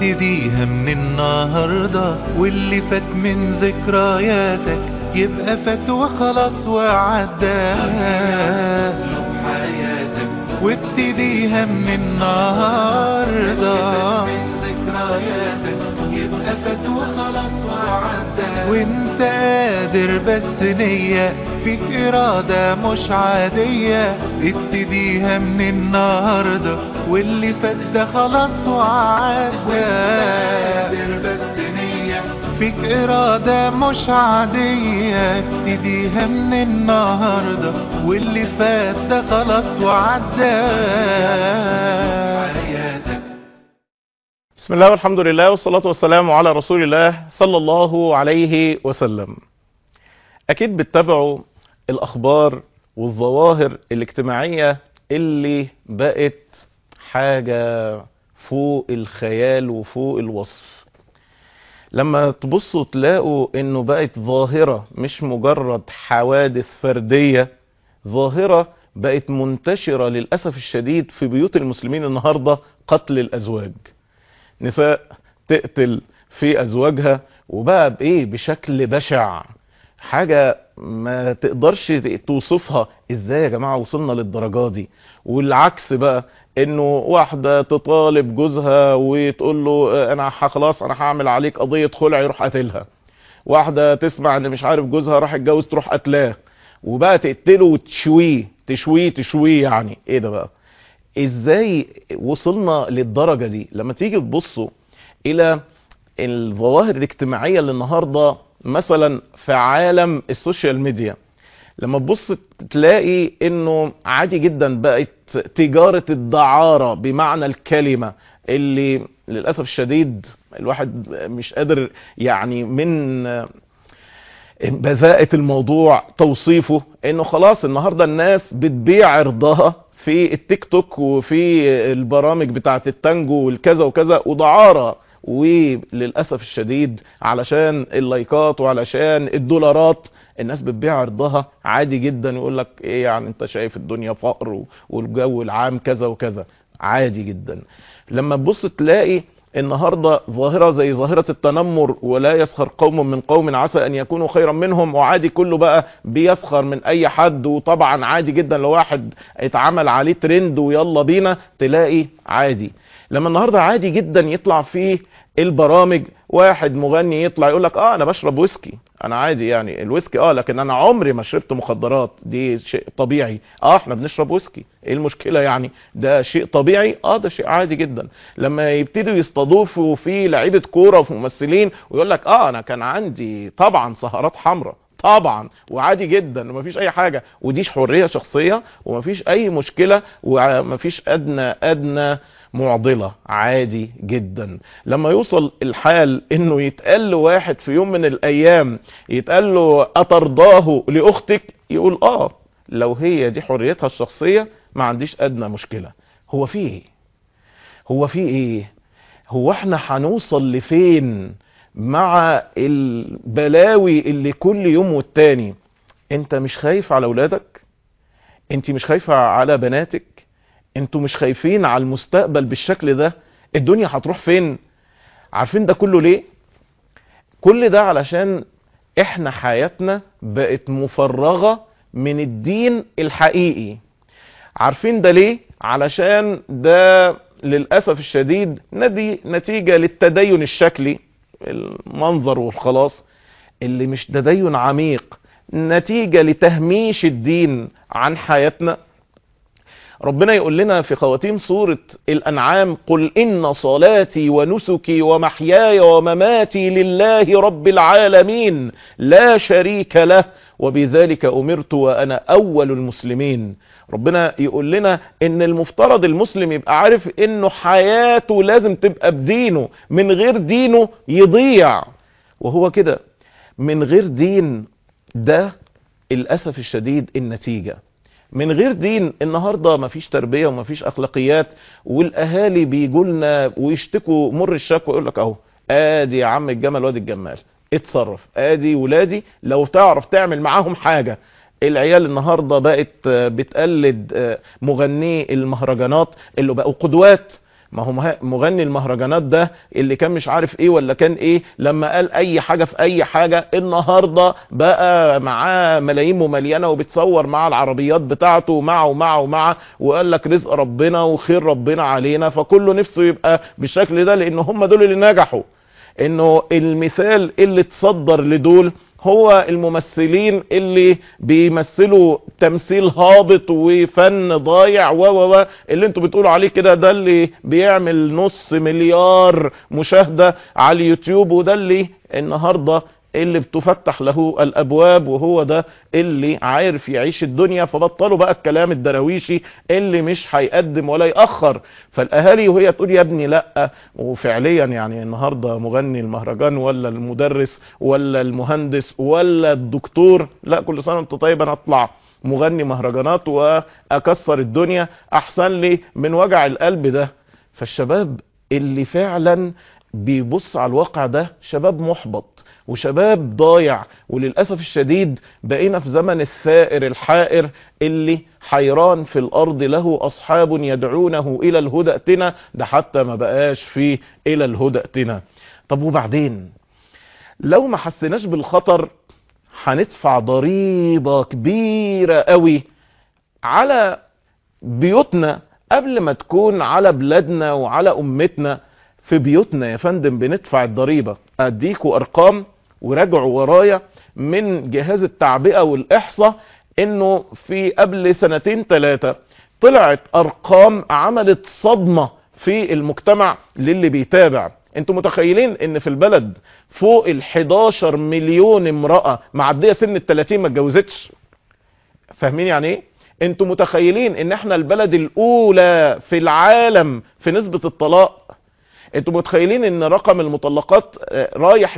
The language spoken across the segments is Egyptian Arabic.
وابتديها من النهاردة واللي فات من ذكرياتك يبقى فات وخلاص وعدى وابتديها من النهاردة يبقى فات وخلاص وعدى وانت قادر بس نية فيك إرادة مش عادية ابتديها من النهاردة واللي فات ده خلاص وعدى قادر بس نية فيك إرادة مش عادية ابتديها من النهاردة واللي فات ده خلاص وعدى حياتك بسم الله والحمد لله والصلاة والسلام على رسول الله صلى الله عليه وسلم أكيد بتتابعوا الأخبار والظواهر الاجتماعية اللي بقت حاجة فوق الخيال وفوق الوصف لما تبصوا تلاقوا انه بقت ظاهرة مش مجرد حوادث فردية ظاهرة بقت منتشرة للأسف الشديد في بيوت المسلمين النهاردة قتل الأزواج نساء تقتل في أزواجها وبقى بإيه بشكل بشع حاجة ما تقدرش توصفها ازاي يا جماعة وصلنا للدرجة دي والعكس بقى انه واحدة تطالب جوزها وتقول له انا خلاص انا هعمل عليك قضية خلع يروح قاتلها واحدة تسمع ان مش عارف جوزها راح يتجوز تروح قتلاه وبقى تقتله وتشويه تشويه تشويه يعني ايه ده بقى ازاي وصلنا للدرجة دي لما تيجي تبصوا الى الظواهر الاجتماعية اللي النهاردة مثلا في عالم السوشيال ميديا لما تبص تلاقي انه عادي جدا بقت تجارة الدعارة بمعنى الكلمة اللي للأسف الشديد الواحد مش قادر يعني من بذاءة الموضوع توصيفه انه خلاص النهاردة الناس بتبيع عرضها في التيك توك وفي البرامج بتاعت التانجو والكذا وكذا ودعارة وللأسف الشديد علشان اللايكات وعلشان الدولارات الناس بتبيع عرضها عادي جدا يقول لك ايه يعني انت شايف الدنيا فقر والجو العام كذا وكذا عادي جدا لما تبص تلاقي النهاردة ظاهرة زي ظاهرة التنمر ولا يسخر قوم من قوم عسى ان يكونوا خيرا منهم وعادي كله بقى بيسخر من اي حد وطبعا عادي جدا لو واحد اتعمل عليه ترند ويلا بينا تلاقي عادي لما النهاردة عادي جدا يطلع فيه البرامج واحد مغني يطلع يقول لك اه انا بشرب ويسكي انا عادي يعني الويسكي اه لكن انا عمري ما شربت مخدرات دي شيء طبيعي اه احنا بنشرب ويسكي ايه المشكلة يعني ده شيء طبيعي اه ده شيء عادي جدا لما يبتدوا يستضيفوا في لعيبة كورة وفي ممثلين ويقول لك اه انا كان عندي طبعا سهرات حمراء طبعا وعادي جدا ومفيش اي حاجة وديش حرية شخصية ومفيش اي مشكلة ومفيش ادنى ادنى معضلة عادي جدا لما يوصل الحال انه يتقال له واحد في يوم من الايام يتقال له اترضاه لاختك يقول اه لو هي دي حريتها الشخصية ما عنديش ادنى مشكلة هو في ايه هو في ايه هو احنا هنوصل لفين مع البلاوي اللي كل يوم والتاني انت مش خايف على اولادك انت مش خايفة على بناتك انتوا مش خايفين على المستقبل بالشكل ده الدنيا هتروح فين عارفين ده كله ليه كل ده علشان احنا حياتنا بقت مفرغة من الدين الحقيقي عارفين ده ليه علشان ده للأسف الشديد ندي نتيجة للتدين الشكلي المنظر والخلاص اللي مش تدين عميق نتيجة لتهميش الدين عن حياتنا ربنا يقول لنا في خواتيم سورة الأنعام قل إن صلاتي ونسكي ومحياي ومماتي لله رب العالمين لا شريك له وبذلك أمرت وأنا أول المسلمين ربنا يقول لنا إن المفترض المسلم يبقى عارف إنه حياته لازم تبقى بدينه من غير دينه يضيع وهو كده من غير دين ده الأسف الشديد النتيجة من غير دين النهاردة مفيش تربية ومفيش اخلاقيات والاهالي بيجولنا ويشتكوا مر الشكوى يقول لك اهو ادي يا عم الجمل وادي الجمال اتصرف ادي ولادي لو تعرف تعمل معاهم حاجة العيال النهاردة بقت بتقلد مغني المهرجانات اللي بقوا قدوات ما هو مه- مغني المهرجانات ده اللي كان مش عارف ايه ولا كان ايه لما قال اي حاجة في اي حاجة النهاردة بقى معاه ملايين مملينة وبتصور مع العربيات بتاعته ومع ومع ومع وقال لك رزق ربنا وخير ربنا علينا فكله نفسه يبقى بالشكل ده لان هم دول اللي نجحوا انه المثال اللي تصدر لدول هو الممثلين اللي بيمثلوا تمثيل هابط وفن ضايع و و و اللي انتوا بتقولوا عليه كده ده اللي بيعمل نص مليار مشاهدة على اليوتيوب وده اللي النهاردة اللي بتفتح له الابواب وهو ده اللي عارف يعيش الدنيا فبطلوا بقى الكلام الدرويشي اللي مش هيقدم ولا يأخر فالاهالي وهي تقول يا ابني لا وفعليا يعني النهارده مغني المهرجان ولا المدرس ولا المهندس ولا الدكتور لا كل سنه وانت طيب انا اطلع مغني مهرجانات واكسر الدنيا احسن لي من وجع القلب ده فالشباب اللي فعلا بيبص على الواقع ده شباب محبط وشباب ضايع وللأسف الشديد بقينا في زمن الثائر الحائر اللي حيران في الأرض له أصحاب يدعونه إلى الهدى ائتنا ده حتى ما بقاش فيه إلى الهدى ائتنا طب وبعدين لو ما حسناش بالخطر هندفع ضريبة كبيرة قوي على بيوتنا قبل ما تكون على بلادنا وعلى أمتنا في بيوتنا يا فندم بندفع الضريبة اديكوا ارقام وراجعوا ورايا من جهاز التعبئة والاحصاء انه في قبل سنتين ثلاثة طلعت ارقام عملت صدمة في المجتمع للي بيتابع انتوا متخيلين ان في البلد فوق ال 11 مليون امرأة معدية سن ال 30 ما اتجوزتش فاهمين يعني ايه انتوا متخيلين ان احنا البلد الاولى في العالم في نسبة الطلاق انتوا متخيلين ان رقم المطلقات آه، رايح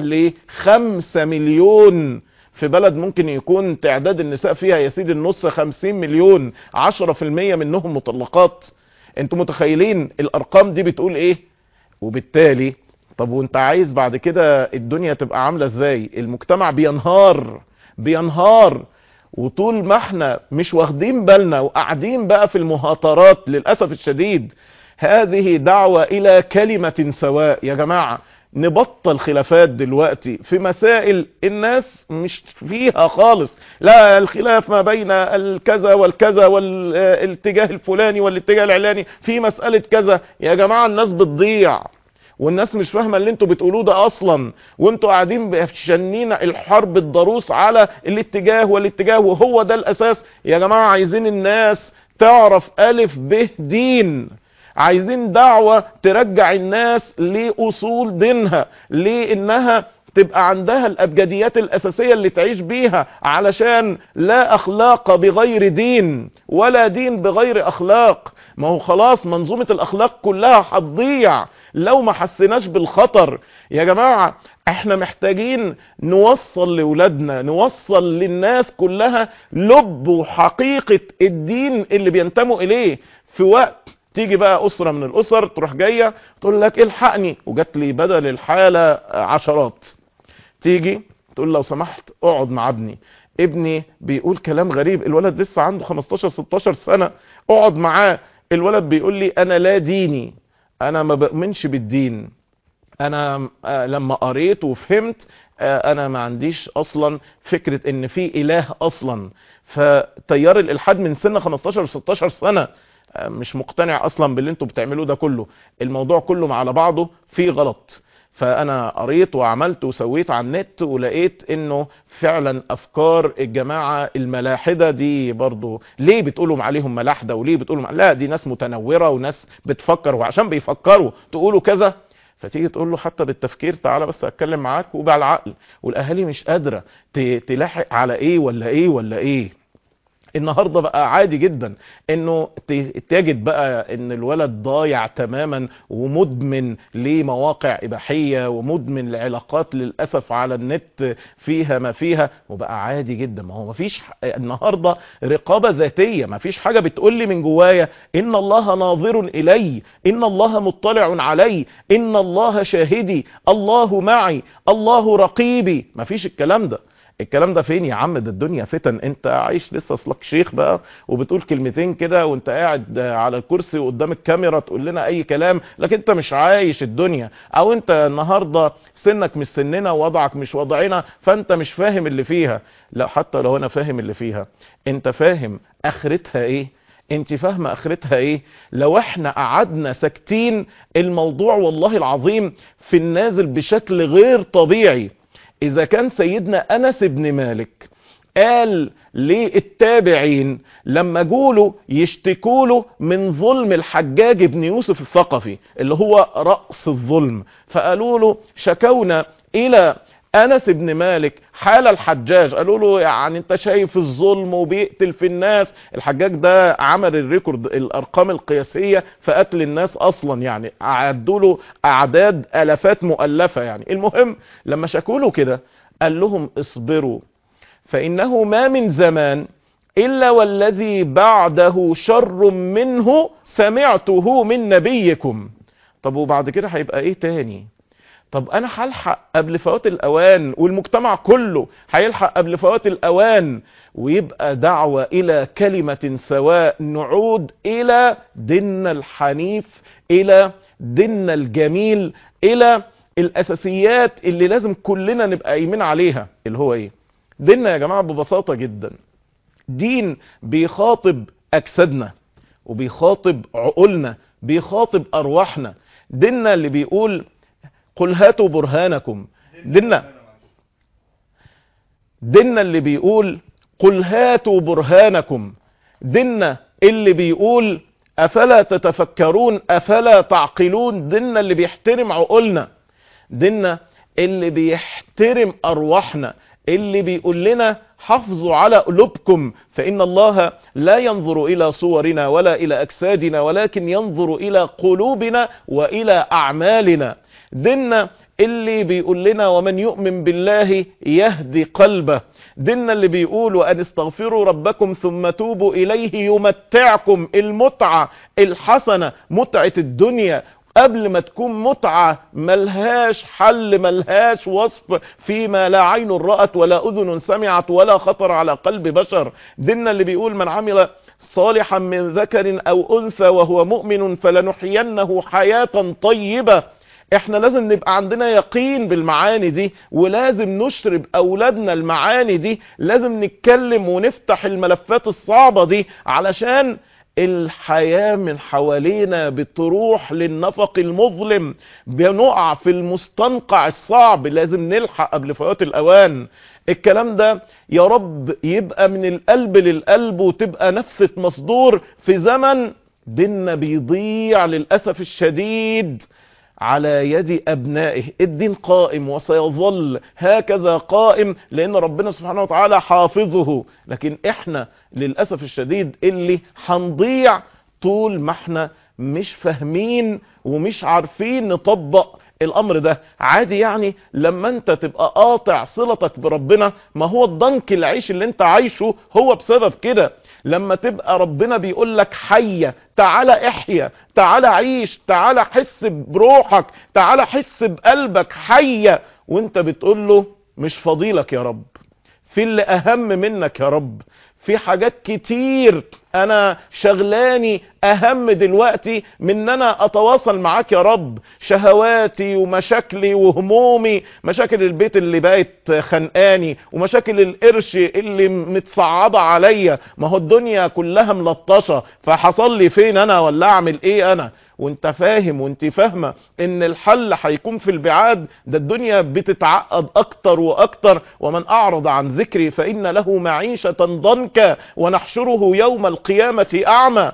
لخمسة مليون في بلد ممكن يكون تعداد النساء فيها يا سيدي النص خمسين مليون عشرة في المية منهم مطلقات انتوا متخيلين الارقام دي بتقول ايه وبالتالي طب وانت عايز بعد كده الدنيا تبقى عاملة ازاي المجتمع بينهار بينهار وطول ما احنا مش واخدين بالنا وقاعدين بقى في المهاترات للأسف الشديد هذه دعوة الى كلمة سواء يا جماعة نبطل خلافات دلوقتي في مسائل الناس مش فيها خالص لا الخلاف ما بين الكذا والكذا والاتجاه الفلاني والاتجاه العلاني في مسألة كذا يا جماعة الناس بتضيع والناس مش فاهمه اللي انتوا بتقولوه ده اصلا وانتوا قاعدين شنين الحرب الضروس على الاتجاه والاتجاه وهو ده الاساس يا جماعه عايزين الناس تعرف الف ب دين عايزين دعوة ترجع الناس لأصول دينها لإنها تبقى عندها الأبجديات الأساسية اللي تعيش بيها علشان لا أخلاق بغير دين ولا دين بغير أخلاق ما هو خلاص منظومة الأخلاق كلها هتضيع لو ما حسناش بالخطر يا جماعة احنا محتاجين نوصل لولادنا نوصل للناس كلها لب وحقيقة الدين اللي بينتموا إليه في وقت تيجي بقى أسرة من الأسر تروح جاية تقول لك الحقني وجات لي بدل الحالة عشرات تيجي تقول لو سمحت اقعد مع ابني ابني بيقول كلام غريب الولد لسه عنده 15 16 سنة اقعد معاه الولد بيقول لي انا لا ديني انا ما بؤمنش بالدين انا آه، لما قريت وفهمت آه، انا ما عنديش اصلا فكرة ان في اله اصلا فتيار الالحاد من سن 15 16 سنة آه، مش مقتنع اصلا باللي انتوا بتعملوه ده كله الموضوع كله على بعضه فيه غلط فانا قريت وعملت وسويت على النت ولقيت انه فعلا افكار الجماعة الملاحدة دي برضو ليه بتقولوا عليهم ملاحدة وليه بتقولوا لا دي ناس متنورة وناس بتفكر وعشان بيفكروا تقولوا كذا فتيجي تقول له حتى بالتفكير تعالى بس اتكلم معاك وبالعقل والاهالي مش قادرة ت- تلاحق على ايه ولا ايه ولا ايه النهارده بقى عادي جدا انه ت- تجد بقى ان الولد ضايع تماما ومدمن لمواقع اباحيه ومدمن لعلاقات للاسف على النت فيها ما فيها وبقى عادي جدا ما هو مفيش ح- النهارده رقابه ذاتيه مفيش حاجه بتقول لي من جوايا ان الله ناظر الي ان الله مطلع علي ان الله شاهدي الله معي الله رقيبي مفيش الكلام ده الكلام ده فين يا عم ده الدنيا فتن انت عايش لسه اصلك شيخ بقى وبتقول كلمتين كده وانت قاعد على الكرسي قدام الكاميرا تقول لنا اي كلام لكن انت مش عايش الدنيا او انت النهارده سنك مش سننا ووضعك مش وضعنا فانت مش فاهم اللي فيها لا حتى لو انا فاهم اللي فيها انت فاهم اخرتها ايه انت فاهمه اخرتها ايه لو احنا قعدنا ساكتين الموضوع والله العظيم في النازل بشكل غير طبيعي اذا كان سيدنا انس بن مالك قال للتابعين لما جوله يشتكوله من ظلم الحجاج بن يوسف الثقفي اللي هو رأس الظلم فقالوا له شكونا الى انس بن مالك حال الحجاج قالوا له يعني انت شايف الظلم وبيقتل في الناس الحجاج ده عمل الريكورد الارقام القياسيه في قتل الناس اصلا يعني عدوا له اعداد الافات مؤلفه يعني المهم لما شكوا له كده قال لهم اصبروا فانه ما من زمان الا والذي بعده شر منه سمعته من نبيكم طب وبعد كده هيبقى ايه تاني طب انا هلحق قبل فوات الاوان والمجتمع كله هيلحق قبل فوات الاوان ويبقى دعوة الى كلمة سواء نعود الى ديننا الحنيف الى ديننا الجميل الى الاساسيات اللي لازم كلنا نبقى قايمين عليها اللي هو ايه ديننا يا جماعة ببساطة جدا دين بيخاطب اجسادنا وبيخاطب عقولنا بيخاطب ارواحنا ديننا اللي بيقول قل هاتوا برهانكم ديننا ديننا اللي بيقول قل هاتوا برهانكم ديننا اللي بيقول افلا تتفكرون افلا تعقلون ديننا اللي بيحترم عقولنا ديننا اللي بيحترم ارواحنا اللي بيقول لنا حافظوا على قلوبكم فإن الله لا ينظر إلى صورنا ولا إلى أجسادنا ولكن ينظر إلى قلوبنا وإلى أعمالنا ديننا اللي بيقول لنا ومن يؤمن بالله يهدي قلبه ديننا اللي بيقول وأن استغفروا ربكم ثم توبوا إليه يمتعكم المتعة الحسنة متعة الدنيا قبل ما تكون متعة ملهاش حل ملهاش وصف فيما لا عين رأت ولا أذن سمعت ولا خطر على قلب بشر ديننا اللي بيقول من عمل صالحا من ذكر أو أنثى وهو مؤمن فلنحيينه حياة طيبة احنا لازم نبقى عندنا يقين بالمعاني دي ولازم نشرب اولادنا المعاني دي لازم نتكلم ونفتح الملفات الصعبة دي علشان الحياة من حوالينا بتروح للنفق المظلم بنقع في المستنقع الصعب لازم نلحق قبل فوات الاوان الكلام ده يا رب يبقى من القلب للقلب وتبقى نفسة مصدور في زمن ديننا بيضيع للأسف الشديد على يد أبنائه الدين قائم وسيظل هكذا قائم لأن ربنا سبحانه وتعالى حافظه لكن إحنا للأسف الشديد اللي هنضيع طول ما احنا مش فاهمين ومش عارفين نطبق الامر ده عادي يعني لما انت تبقى قاطع صلتك بربنا ما هو الضنك العيش اللي انت عايشه هو بسبب كده لما تبقى ربنا بيقول لك حية تعالى احيا تعالى عيش تعالى حس بروحك تعالى حس بقلبك حية وانت بتقول له مش فضيلك يا رب في اللي اهم منك يا رب في حاجات كتير انا شغلاني اهم دلوقتي من ان انا اتواصل معاك يا رب شهواتي ومشاكلي وهمومي مشاكل البيت اللي بقت خنقاني ومشاكل القرش اللي متصعبة عليا ما هو الدنيا كلها ملطشة فحصل لي فين انا ولا اعمل ايه انا وانت فاهم وانت فاهمة ان الحل هيكون في البعاد ده الدنيا بتتعقد اكتر واكتر ومن اعرض عن ذكري فان له معيشة ضنكا ونحشره يوم القيامة اعمى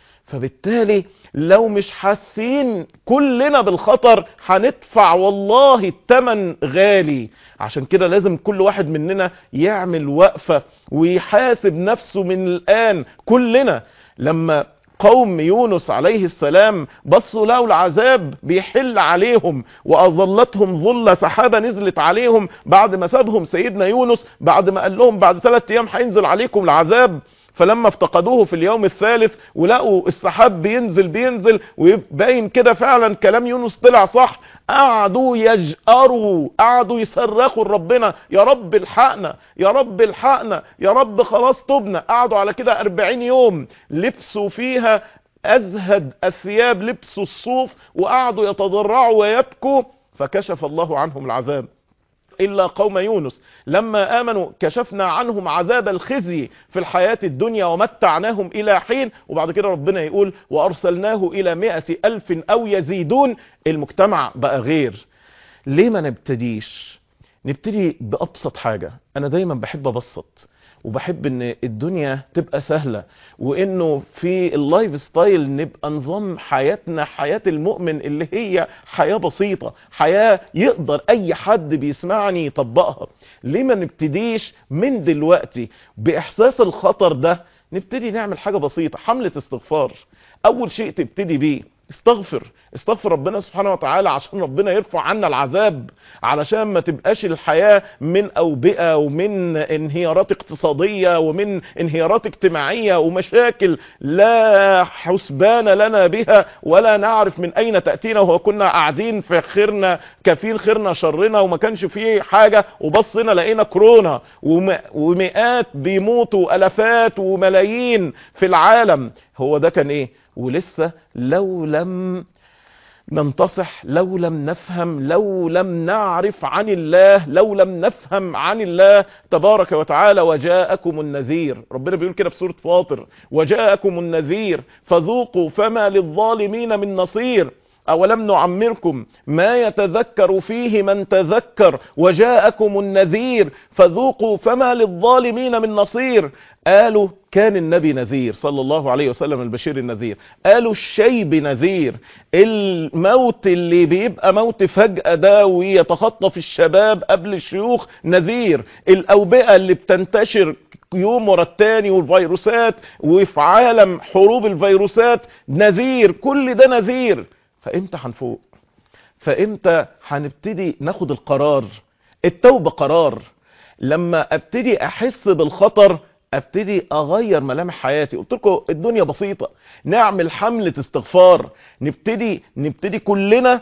فبالتالي لو مش حاسين كلنا بالخطر هندفع والله التمن غالي عشان كده لازم كل واحد مننا يعمل وقفة ويحاسب نفسه من الآن كلنا لما قوم يونس عليه السلام بصوا لقوا العذاب بيحل عليهم واظلتهم ظل سحابه نزلت عليهم بعد ما سابهم سيدنا يونس بعد ما قال لهم بعد ثلاث ايام هينزل عليكم العذاب فلما افتقدوه في اليوم الثالث ولقوا السحاب بينزل بينزل ويبين كده فعلا كلام يونس طلع صح قعدوا يجأروا قعدوا يصرخوا لربنا يا رب الحقنا يا رب الحقنا يا رب خلاص تبنا قعدوا على كده 40 يوم لبسوا فيها ازهد الثياب لبسوا الصوف وقعدوا يتضرعوا ويبكوا فكشف الله عنهم العذاب إلا قوم يونس لما آمنوا كشفنا عنهم عذاب الخزي في الحياة الدنيا ومتعناهم إلى حين وبعد كده ربنا يقول وأرسلناه إلى مئة ألف أو يزيدون المجتمع بقى غير ليه ما نبتديش نبتدي بأبسط حاجة أنا دايما بحب أبسط وبحب ان الدنيا تبقى سهلة وانه في اللايف ستايل نبقى نظام حياتنا حياة المؤمن اللي هي حياة بسيطة حياة يقدر اي حد بيسمعني يطبقها ليه ما نبتديش من دلوقتي باحساس الخطر ده نبتدي نعمل حاجة بسيطة حملة استغفار اول شيء تبتدي بيه استغفر استغفر ربنا سبحانه وتعالى عشان ربنا يرفع عنا العذاب علشان ما تبقاش الحياة من أوبئة ومن انهيارات اقتصادية ومن انهيارات اجتماعية ومشاكل لا حسبان لنا بها ولا نعرف من أين تأتينا وهو كنا قاعدين في خيرنا كفيل خيرنا شرنا وما كانش فيه حاجة وبصنا لقينا كورونا ومئات بيموتوا ألفات وملايين في العالم هو ده كان ايه ولسه لو لم ننتصح لو لم نفهم لو لم نعرف عن الله لو لم نفهم عن الله تبارك وتعالى وجاءكم النذير ربنا بيقول كده في سورة فاطر وجاءكم النذير فذوقوا فما للظالمين من نصير أولم نعمركم ما يتذكر فيه من تذكر وجاءكم النذير فذوقوا فما للظالمين من نصير قالوا كان النبي نذير صلى الله عليه وسلم البشير النذير قالوا الشيب نذير الموت اللي بيبقى موت فجأة ده ويتخطف الشباب قبل الشيوخ نذير الأوبئة اللي بتنتشر يوم ورا التاني والفيروسات وفي عالم حروب الفيروسات نذير كل ده نذير فامتى هنفوق فامتى هنبتدي ناخد القرار التوبة قرار لما ابتدي احس بالخطر ابتدي اغير ملامح حياتي قلت لكم الدنيا بسيطة نعمل حملة استغفار نبتدي نبتدي كلنا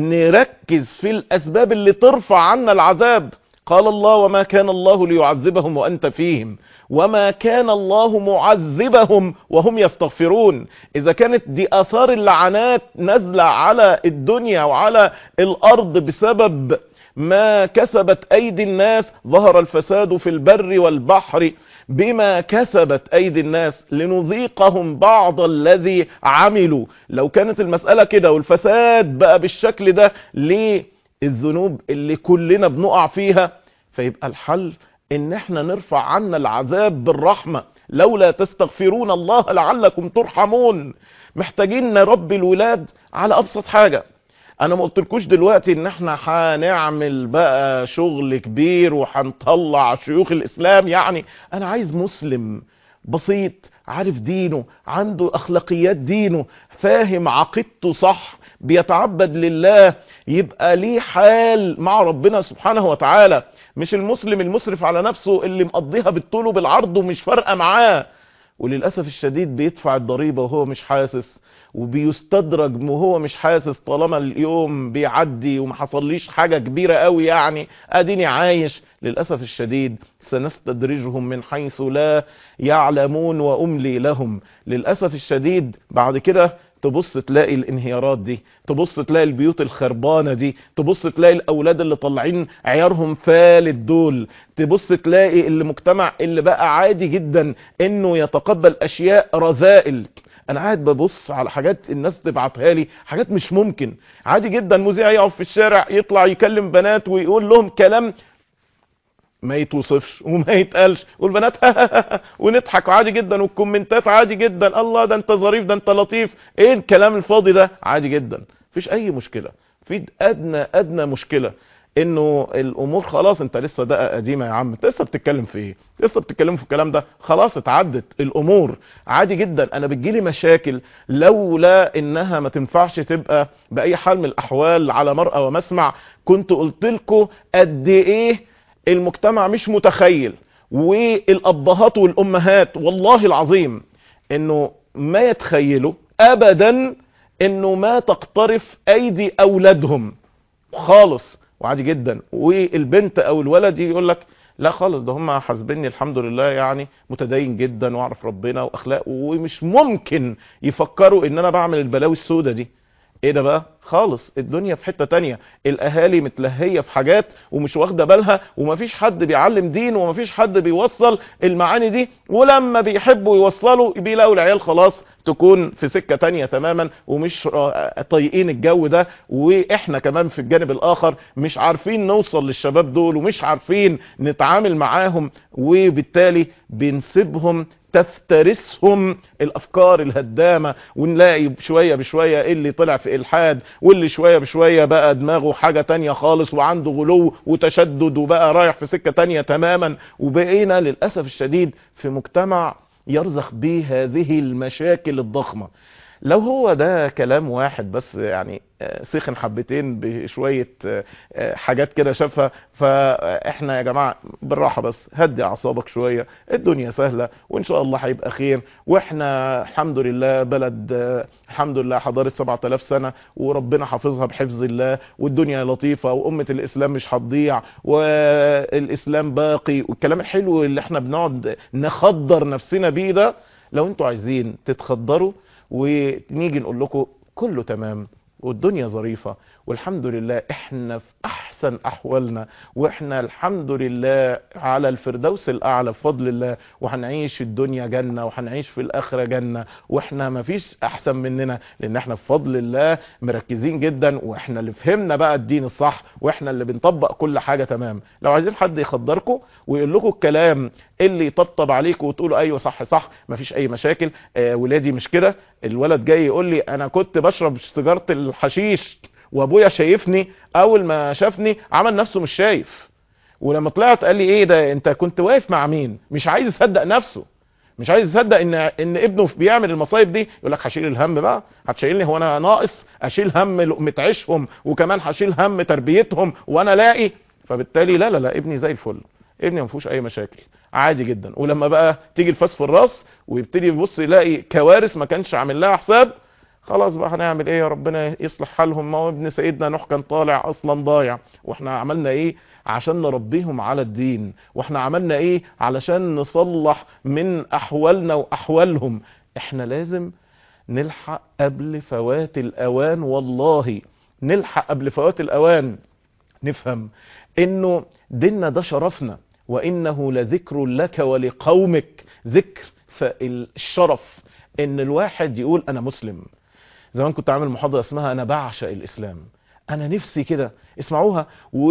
نركز في الاسباب اللي ترفع عنا العذاب قال الله وما كان الله ليعذبهم وأنت فيهم وما كان الله معذبهم وهم يستغفرون إذا كانت دي أثار اللعنات نزلة على الدنيا وعلى الأرض بسبب ما كسبت أيدي الناس ظهر الفساد في البر والبحر بما كسبت أيدي الناس لنذيقهم بعض الذي عملوا لو كانت المسألة كده والفساد بقى بالشكل ده ليه الذنوب اللي كلنا بنقع فيها فيبقى الحل ان احنا نرفع عنا العذاب بالرحمة لولا تستغفرون الله لعلكم ترحمون محتاجين نربي الولاد على ابسط حاجة انا ما قلتلكوش دلوقتي ان احنا هنعمل بقى شغل كبير وهنطلع شيوخ الاسلام يعني انا عايز مسلم بسيط عارف دينه عنده اخلاقيات دينه فاهم عقيدته صح بيتعبد لله يبقى ليه حال مع ربنا سبحانه وتعالى مش المسلم المسرف على نفسه اللي مقضيها بالطول وبالعرض ومش فارقه معاه وللأسف الشديد بيدفع الضريبة وهو مش حاسس وبيستدرج وهو مش حاسس طالما اليوم بيعدي وما حصليش حاجة كبيرة قوي يعني اديني عايش للأسف الشديد سنستدرجهم من حيث لا يعلمون وأملي لهم للأسف الشديد بعد كده تبص تلاقي الانهيارات دي تبص تلاقي البيوت الخربانة دي تبص تلاقي الأولاد اللي طالعين عيارهم فالت دول تبص تلاقي المجتمع اللي بقى عادي جدا انه يتقبل أشياء رذائل انا قاعد ببص على حاجات الناس تبعتها لي حاجات مش ممكن عادي جدا مذيع يقف في الشارع يطلع يكلم بنات ويقول لهم كلام ما يتوصفش وما يتقالش والبنات ونضحك عادي جدا والكومنتات عادي جدا الله ده انت ظريف ده انت لطيف ايه الكلام الفاضي ده عادي جدا مفيش اي مشكلة في ادنى ادنى مشكلة انه الامور خلاص انت لسه دقة قديمة يا عم انت لسه بتتكلم في ايه لسه بتتكلم في الكلام ده خلاص اتعدت الامور عادي جدا انا بتجيلي مشاكل لولا انها ما تنفعش تبقى باي حال من الاحوال على مرأى ومسمع كنت قلت لكم قد ايه المجتمع مش متخيل والابهات والامهات والله العظيم انه ما يتخيلوا ابدا انه ما تقترف ايدي اولادهم خالص وعادي جدا والبنت او الولد يقول لك لا خالص ده هم حاسبيني الحمد لله يعني متدين جدا واعرف ربنا واخلاق ومش ممكن يفكروا ان انا بعمل البلاوي السوداء دي ايه ده بقى خالص الدنيا في حتة تانية الاهالي متلهية في حاجات ومش واخدة بالها ومفيش حد بيعلم دين ومفيش حد بيوصل المعاني دي ولما بيحبوا يوصلوا بيلاقوا العيال خلاص تكون في سكة تانية تماما ومش طايقين الجو ده واحنا كمان في الجانب الاخر مش عارفين نوصل للشباب دول ومش عارفين نتعامل معاهم وبالتالي بنسيبهم تفترسهم الافكار الهدامه ونلاقي شويه بشويه اللي طلع في الحاد واللي شويه بشويه بقى دماغه حاجه تانية خالص وعنده غلو وتشدد وبقى رايح في سكه تانية تماما وبقينا للاسف الشديد في مجتمع يرزخ به هذه المشاكل الضخمه لو هو ده كلام واحد بس يعني سخن حبتين بشوية حاجات كده شافها فاحنا يا جماعة بالراحة بس هدي اعصابك شوية الدنيا سهلة وان شاء الله هيبقى خير واحنا الحمد لله بلد الحمد لله حضارة 7000 سنة وربنا حافظها بحفظ الله والدنيا لطيفة وامة الاسلام مش هتضيع والاسلام باقي والكلام الحلو اللي احنا بنقعد نخدر نفسنا بيه ده لو انتوا عايزين تتخدروا ونيجي نقول لكم كله تمام والدنيا ظريفة والحمد لله احنا في احسن احوالنا واحنا الحمد لله على الفردوس الاعلى بفضل الله وهنعيش في الدنيا جنة وهنعيش في الاخرة جنة واحنا ما فيش احسن مننا لان احنا بفضل الله مركزين جدا واحنا اللي فهمنا بقى الدين الصح واحنا اللي بنطبق كل حاجة تمام لو عايزين حد يخدركم ويقول لكم الكلام اللي يطبطب عليكم وتقولوا ايوه صح صح مفيش اي مشاكل آه ولادي مش كده الولد جاي يقول لي انا كنت بشرب سيجاره الحشيش وابويا شايفني اول ما شافني عمل نفسه مش شايف ولما طلعت قال لي ايه ده انت كنت واقف مع مين مش عايز يصدق نفسه مش عايز يصدق ان ان ابنه بيعمل المصايب دي يقول لك هشيل الهم بقى هتشيلني هو انا ناقص اشيل هم لقمه عيشهم وكمان هشيل هم تربيتهم وانا لاقي فبالتالي لا لا لا ابني زي الفل ابني ما فيهوش اي مشاكل عادي جدا ولما بقى تيجي الفاس في الراس ويبتدي يبص يلاقي كوارث ما كانش عامل لها حساب خلاص بقى هنعمل ايه يا ربنا يصلح حالهم ما هو ابن سيدنا نوح كان طالع اصلا ضايع واحنا عملنا ايه عشان نربيهم على الدين واحنا عملنا ايه علشان نصلح من احوالنا واحوالهم احنا لازم نلحق قبل فوات الاوان والله نلحق قبل فوات الاوان نفهم انه ديننا ده شرفنا وانه لذكر لك ولقومك ذكر فالشرف ان الواحد يقول انا مسلم زمان كنت عامل محاضرة اسمها انا بعشق الاسلام انا نفسي كده اسمعوها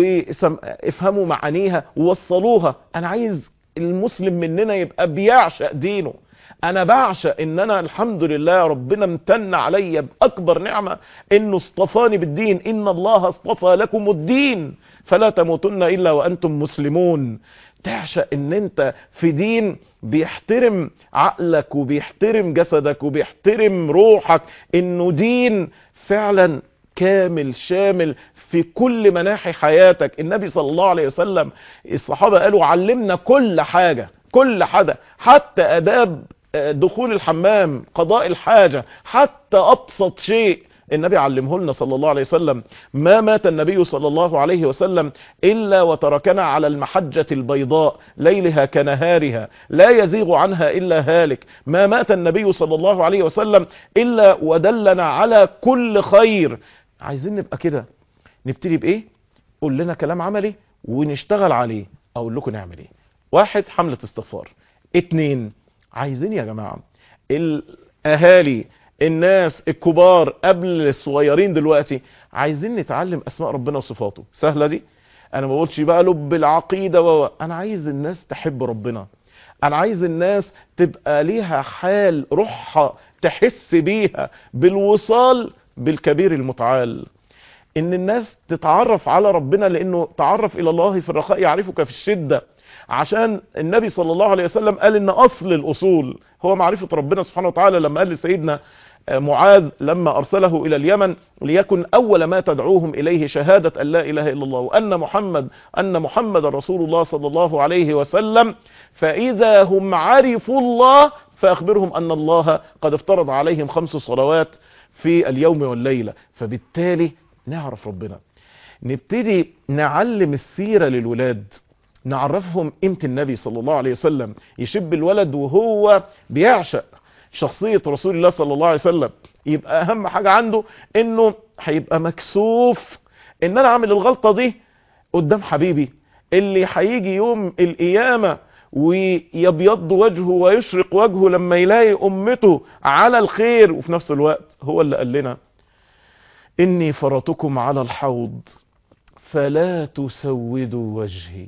وافهموا معانيها ووصلوها انا عايز المسلم مننا يبقى بيعشق دينه انا بعشق ان انا الحمد لله ربنا امتن عليا باكبر نعمة انه اصطفاني بالدين ان الله اصطفى لكم الدين فلا تموتن الا وانتم مسلمون تعشق ان انت في دين بيحترم عقلك وبيحترم جسدك وبيحترم روحك انه دين فعلا كامل شامل في كل مناحي حياتك النبي صلى الله عليه وسلم الصحابة قالوا علمنا كل حاجة كل حاجة حتى اداب دخول الحمام قضاء الحاجة حتى ابسط شيء النبي علمه لنا صلى الله عليه وسلم ما مات النبي صلى الله عليه وسلم إلا وتركنا على المحجة البيضاء ليلها كنهارها لا يزيغ عنها إلا هالك ما مات النبي صلى الله عليه وسلم إلا ودلنا على كل خير عايزين نبقى كده نبتدي بإيه قول لنا كلام عملي ونشتغل عليه أقول لكم نعمل إيه واحد حملة استغفار اتنين عايزين يا جماعة الأهالي الناس الكبار قبل الصغيرين دلوقتي عايزين نتعلم اسماء ربنا وصفاته سهله دي انا ما بقولش بقى لب العقيده و انا عايز الناس تحب ربنا انا عايز الناس تبقى ليها حال روحها تحس بيها بالوصال بالكبير المتعال ان الناس تتعرف على ربنا لانه تعرف الى الله في الرخاء يعرفك في الشده عشان النبي صلى الله عليه وسلم قال ان اصل الاصول هو معرفة ربنا سبحانه وتعالى لما قال لسيدنا معاذ لما أرسله إلى اليمن ليكن أول ما تدعوهم إليه شهادة أن لا إله إلا الله وأن محمد أن محمد رسول الله صلى الله عليه وسلم فإذا هم عرفوا الله فأخبرهم أن الله قد افترض عليهم خمس صلوات في اليوم والليلة فبالتالي نعرف ربنا نبتدي نعلم السيرة للولاد نعرفهم قيمة النبي صلى الله عليه وسلم يشب الولد وهو بيعشق شخصية رسول الله صلى الله عليه وسلم يبقى اهم حاجة عنده انه هيبقى مكسوف ان انا اعمل الغلطة دي قدام حبيبي اللي هيجي يوم القيامة ويبيض وجهه ويشرق وجهه لما يلاقي امته على الخير وفي نفس الوقت هو اللي قال لنا اني فرطكم على الحوض فلا تسودوا وجهي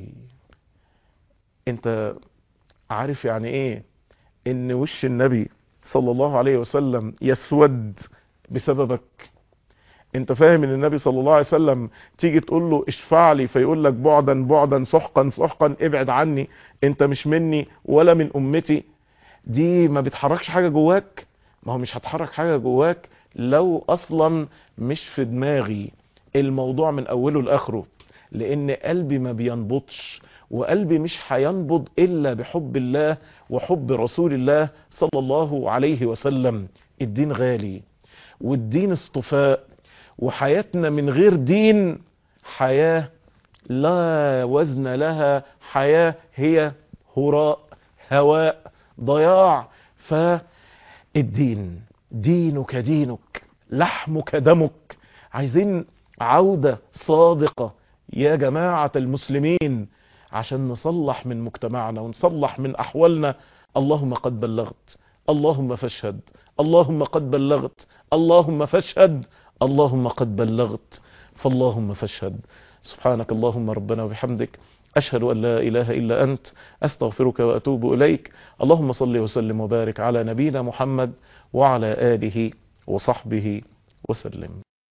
انت عارف يعني ايه ان وش النبي صلى الله عليه وسلم يسود بسببك انت فاهم ان النبي صلى الله عليه وسلم تيجي تقول له اشفع لي فيقول لك بعدا بعدا سحقا سحقا ابعد عني انت مش مني ولا من امتي دي ما بتحركش حاجة جواك ما هو مش هتحرك حاجة جواك لو اصلا مش في دماغي الموضوع من اوله لاخره لان قلبي ما بينبضش وقلبي مش هينبض الا بحب الله وحب رسول الله صلى الله عليه وسلم الدين غالي والدين اصطفاء وحياتنا من غير دين حياة لا وزن لها حياة هي هراء هواء ضياع فالدين دينك دينك لحمك دمك عايزين عودة صادقة يا جماعة المسلمين عشان نصلح من مجتمعنا ونصلح من أحوالنا اللهم قد بلغت اللهم فاشهد اللهم قد بلغت اللهم فاشهد اللهم قد بلغت فاللهم فاشهد سبحانك اللهم ربنا وبحمدك أشهد أن لا إله إلا أنت أستغفرك وأتوب إليك اللهم صل وسلم وبارك على نبينا محمد وعلى آله وصحبه وسلم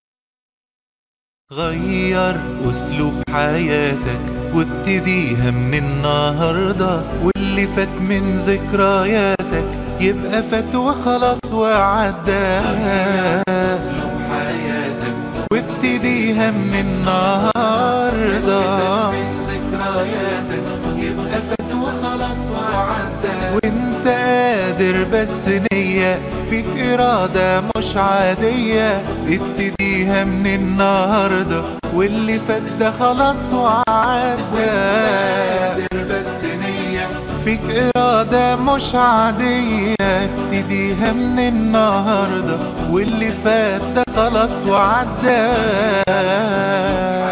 غير أسلوب حياتك وابتديها من النهاردة واللي فات من ذكرياتك يبقى فات وخلاص وعدى أسلوب حياتك وابتديها من النهاردة من ذكرياتك يبقى فات وخلاص وعدى وانت قادر بس نية فيك إرادة مش عادية ابتديها من النهاردة واللي فات ده خلاص وعدى قادر بس نية فيك إرادة مش عادية ابتديها من النهاردة واللي فات ده خلاص وعدى